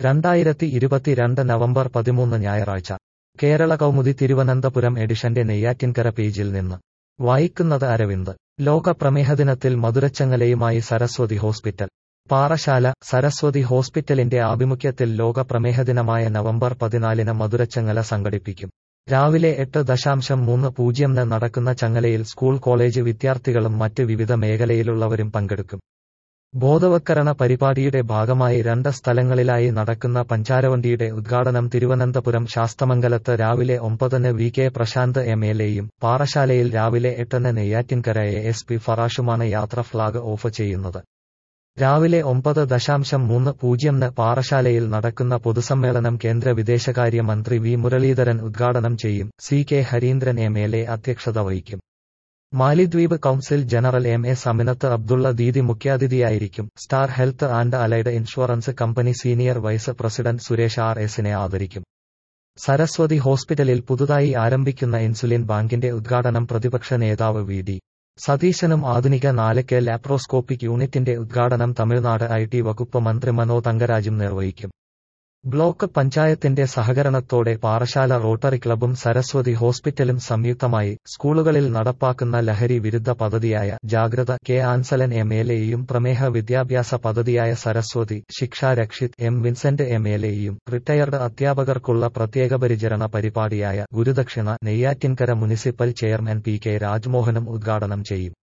രണ്ടായിരത്തി ഇരുപത്തിരണ്ട് നവംബർ പതിമൂന്ന് ഞായറാഴ്ച കേരള കൗമുദി തിരുവനന്തപുരം എഡിഷന്റെ നെയ്യാറ്റിൻകര പേജിൽ നിന്ന് വായിക്കുന്നത് അരവിന്ദ് ലോക പ്രമേഹ ദിനത്തിൽ മധുരച്ചങ്ങലയുമായി സരസ്വതി ഹോസ്പിറ്റൽ പാറശാല സരസ്വതി ഹോസ്പിറ്റലിന്റെ ആഭിമുഖ്യത്തിൽ ലോക പ്രമേഹ ദിനമായ നവംബർ പതിനാലിന് മധുരച്ചങ്ങല സംഘടിപ്പിക്കും രാവിലെ എട്ട് ദശാംശം മൂന്ന് പൂജ്യംന് നടക്കുന്ന ചങ്ങലയിൽ സ്കൂൾ കോളേജ് വിദ്യാർത്ഥികളും മറ്റ് വിവിധ മേഖലയിലുള്ളവരും പങ്കെടുക്കും ബോധവത്കരണ പരിപാടിയുടെ ഭാഗമായി രണ്ട് സ്ഥലങ്ങളിലായി നടക്കുന്ന പഞ്ചാരവണ്ടിയുടെ ഉദ്ഘാടനം തിരുവനന്തപുരം ശാസ്തമംഗലത്ത് രാവിലെ ഒമ്പതിന് V K Prashanth M L എയും പാറശാലയിൽ രാവിലെ എട്ടിന് നെയ്യാറ്റിൻകര എ എസ് പി ഫറാഷുമാണ് യാത്ര ഫ്ളാഗ് ഓഫ് ചെയ്യുന്നത് രാവിലെ ഒമ്പത് ദശാംശം മൂന്ന് പൂജ്യംന് പാറശാലയിൽ നടക്കുന്ന പൊതുസമ്മേളനം കേന്ദ്ര വിദേശകാര്യ മന്ത്രി വി മുരളീധരൻ ഉദ്ഘാടനം ചെയ്യും C K Hareendran M L A അധ്യക്ഷത വഹിക്കും മാലിദ്വീപ് council general M A Saminath Abdulla Didi മുഖ്യാതിഥിയായിരിക്കും star health and allied insurance company senior vice president Suresh R എസിനെ ആദരിക്കും സരസ്വതി ഹോസ്പിറ്റലിൽ പുതുതായി ആരംഭിക്കുന്ന ഇൻസുലിൻ ബാങ്കിന്റെ ഉദ്ഘാടനം പ്രതിപക്ഷ നേതാവ് വി ഡി സതീശനും ആധുനിക നാലക്കെ ലാപ്രോസ്കോപ്പിക് യൂണിറ്റിന്റെ ഉദ്ഘാടനം തമിഴ്നാട് ഐ ടി വകുപ്പ് മന്ത്രി മനോ തങ്കരാജും നിർവഹിക്കും ബ്ലോക്ക് പഞ്ചായത്തിന്റെ സഹകരണത്തോടെ പാറശാല റോട്ടറി ക്ലബും സരസ്വതി ഹോസ്പിറ്റലും സംയുക്തമായി സ്കൂളുകളിൽ നടപ്പാക്കുന്ന ലഹരി വിരുദ്ധ പദ്ധതിയായ ജാഗ്രത കെ ആൻസലൻ എം എൽ എയും പ്രമേഹ വിദ്യാഭ്യാസ പദ്ധതിയായ Saraswathi Shiksha Rakshith M Vincent M L എയും റിട്ടയർഡ് അധ്യാപകർക്കുള്ള പ്രത്യേക പരിചരണ പരിപാടിയായ Gurudakshina Neyyattinkara municipal chairman P K രാജ്മോഹനും ഉദ്ഘാടനം ചെയ്യും